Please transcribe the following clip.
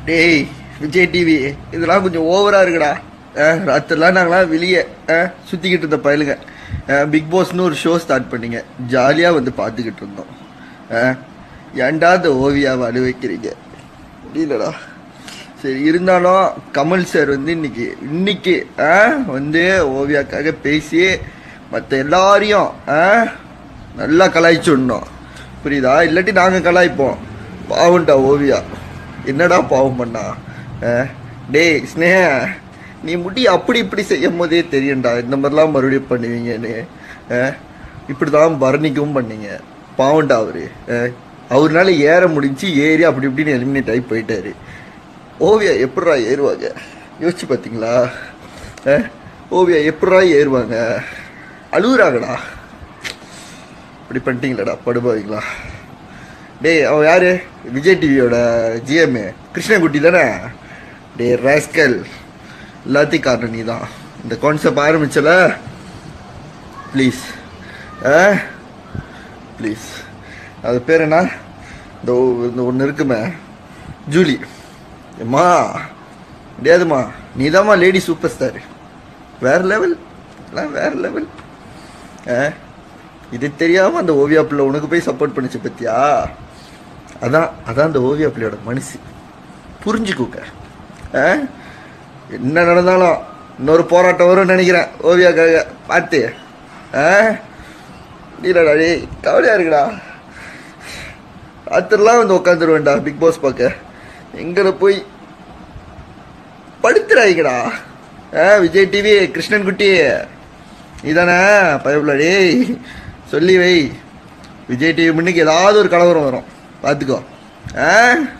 டேய் விஜய் டிவி இதெல்லாம் கொஞ்சம் ஓவரா இருக்குடா அஹ், ராத்திரிலாம் நாங்களாம் வெளியே அஹ், சுத்திக்கிட்டு இருந்த பயலுங்க அஹ், பிக் பாஸ்னு ஒரு ஷோ ஸ்டார்ட் பண்ணீங்க ஜாலியா வந்து பார்த்துக்கிட்டு இருந்தோம் அஹ், ஏன்டா இந்த ஓவியாவை அழு வைக்கிறீங்க முடியலடா சரி இருந்தாலும் கமல் சார் வந்து இன்னைக்கு இன்னைக்கு அஹ், வந்து ஓவியாக்காக பேசி மற்ற எல்லாரையும் அஹ், நல்லா கலாய்ச்சுடணும் புரியுதா இல்லாட்டி நாங்கள் கலாய்ப்போம் பாவம்டா ஓவியா என்னடா பாவம் பண்ணா அஹ், டேய் ஸ்னேக நீ முடி அப்படி இப்படி செய்யும் போதே தெரியும்டா இந்த மாதிரிலாம் மறுபடியும் பண்ணுவீங்கன்னு அஹ், இப்படி தான் பரணிக்கவும் பண்ணீங்க பாவம்டா அவரு அஹ், அவர்னால ஏற முடிஞ்சு ஏறி அப்படி இப்படின்னு எலிமினேட் ஆகி போயிட்டாரு ஓவியா எப்படிடா ஏறுவாங்க யோசிச்சு பார்த்தீங்களா அஹ், ஓவியா எப்படிடா ஏறுவாங்க அழுகுறாங்கடா இப்படி பண்ணிட்டீங்களாடா படுபாவீங்களா டேய் அவன் யாரு விஜய் டிவியோட ஜிஎம் கிருஷ்ணகுட்டி தானே டேய் ராஸ்கல் எல்லாத்தையும் காரணம் நீ தான் இந்த கான்செப்ட் ஆரம்பிச்சல ப்ளீஸ் ஆ ப்ளீஸ் அது பேர் என்ன இந்த ஒ- இந்த ஒன்று இருக்குமே ஜூலி அம்மா முடியாதும்மா நீதாம்மா லேடி சூப்பர் ஸ்டார் வேற லெவல் எல்லாம் வேற லெவல் ஆ இது தெரியாம அந்த ஓவியா பிள்ளை உனக்கு போய் சப்போர்ட் பண்ணுச்சு பத்தியா அதான் அதான் அந்த ஓவியா பிள்ளையோட மனசு புரிஞ்சுக்கோங்க ஆ? என்ன நடந்தாலும் இன்னொரு போராட்டம் வரும்னு நினைக்கிறேன் ஓவியாக்காக பார்த்து ஆ இல்லடா டேய் கவலையா இருக்குடா ராத்திரிலாம் வந்து உட்காந்துருவேன்டா பிக் பாஸ் பார்க்க எங்களை போய் படுத்துறாய்ங்கடா ஆ விஜய் டிவி கிருஷ்ணன் குட்டி இதானே பயப்புல டேய் சொல்லி வை விஜய் டிவி முன்னுக்கு ஏதாவது ஒரு கலவரம் வரும் பார்த்துக்கோ ஆ